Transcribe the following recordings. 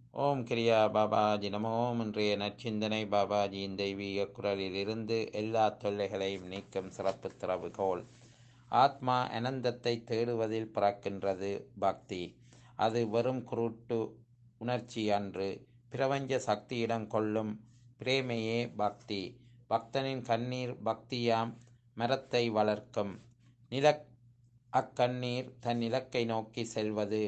ஓம் கிரியா பாபாஜி நமோ இன்றைய நற்சிந்தனை பாபாஜியின் தெய்வீக குரலிலிருந்து எல்லா தொல்லைகளையும் நீக்கும் சிறப்பு திறவுகோல் ஆத்மா அனந்தத்தை தேடுவதில் பிறக்கின்றது பக்தி அது வெறும் குருட்டு உணர்ச்சி அன்று பிரபஞ்ச சக்தியிடம் கொள்ளும் பிரேமையே பக்தி பக்தனின் கண்ணீர் பக்தியாம் மரத்தை வளர்க்கும் நிலக் அக்கண்ணீர் தன் இலக்கை நோக்கி செல்வது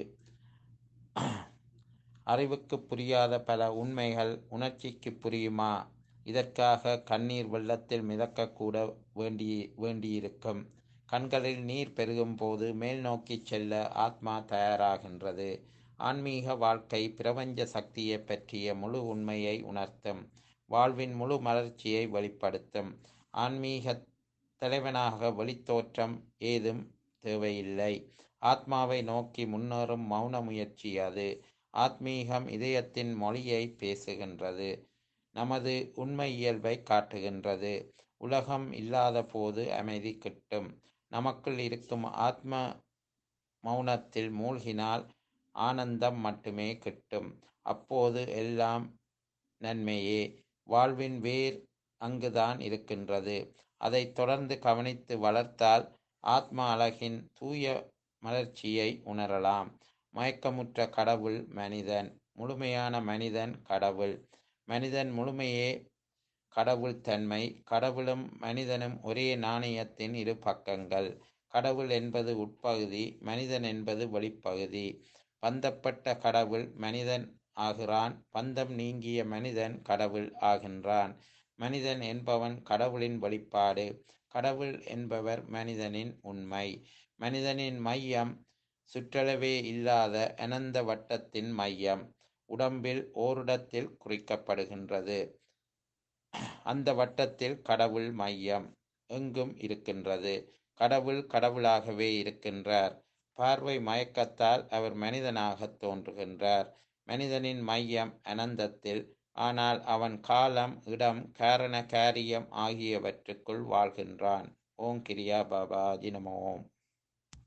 அறிவுக்கு புரியாத பல உண்மைகள் உணர்ச்சிக்கு புரியுமா இதற்காக கண்ணீர் வெள்ளத்தில் மிதக்கக்கூட வேண்டி வேண்டியிருக்கும் கண்களில் நீர் பெருகும் போது மேல் நோக்கி செல்ல ஆத்மா தயாராகின்றது ஆன்மீக வாழ்க்கை பிரபஞ்ச சக்தியை பற்றிய முழு உண்மையை உணர்த்தும் வாழ்வின் முழு மலர்ச்சியை வெளிப்படுத்தும் ஆன்மீக தலைவனாக வெளித்தோற்றம் ஏதும் தேவையில்லை ஆத்மாவை நோக்கி முன்னேறும் மௌன முயற்சி அது ஆத்மீகம் இதயத்தின் மொழியை பேசுகின்றது நமது உண்மை இயல்பை காட்டுகின்றது உலகம் இல்லாத போது அமைதி கிட்டும் நமக்குள் இருக்கும் ஆத்ம மௌனத்தில் மூழ்கினால் ஆனந்தம் மட்டுமே கிட்டும் அப்போது எல்லாம் நன்மையே வாழ்வின் வேர் அங்குதான் இருக்கின்றது அதை தொடர்ந்து கவனித்து வளர்த்தால் ஆத்ம அழகின் தூய மலர்ச்சியை உணரலாம் மயக்கமுற்ற கடவுள் மனிதன் முழுமையான மனிதன் கடவுள் மனிதன் முழுமையே கடவுள் தன்மை கடவுளும் மனிதனும் ஒரே நாணயத்தின் இரு பக்கங்கள் கடவுள் என்பது உட்பகுதி மனிதன் என்பது வெளிப்பகுதி பந்தப்பட்ட கடவுள் மனிதன் ஆகிறான் பந்தம் நீங்கிய மனிதன் கடவுள் ஆகின்றான் மனிதன் என்பவன் கடவுளின் வெளிப்பாடு கடவுள் என்பவர் மனிதனின் உண்மை மனிதனின் மையம் சுற்றளவே இல்லாத அனந்த வட்டத்தின் மையம் உடம்பில் ஓரிடத்தில் குறிக்கப்படுகின்றது அந்த வட்டத்தில் கடவுள் மையம் எங்கும் இருக்கின்றது கடவுள் கடவுளாகவே இருக்கின்றார் பார்வை மயக்கத்தால் அவர் மனிதனாக தோன்றுகின்றார் மனிதனின் மையம் அனந்தத்தில் ஆனால் அவன் காலம் இடம் காரண காரியம் ஆகியவற்றுக்குள் வாழ்கின்றான் ஓம் கிரியா பாபா தினமோம்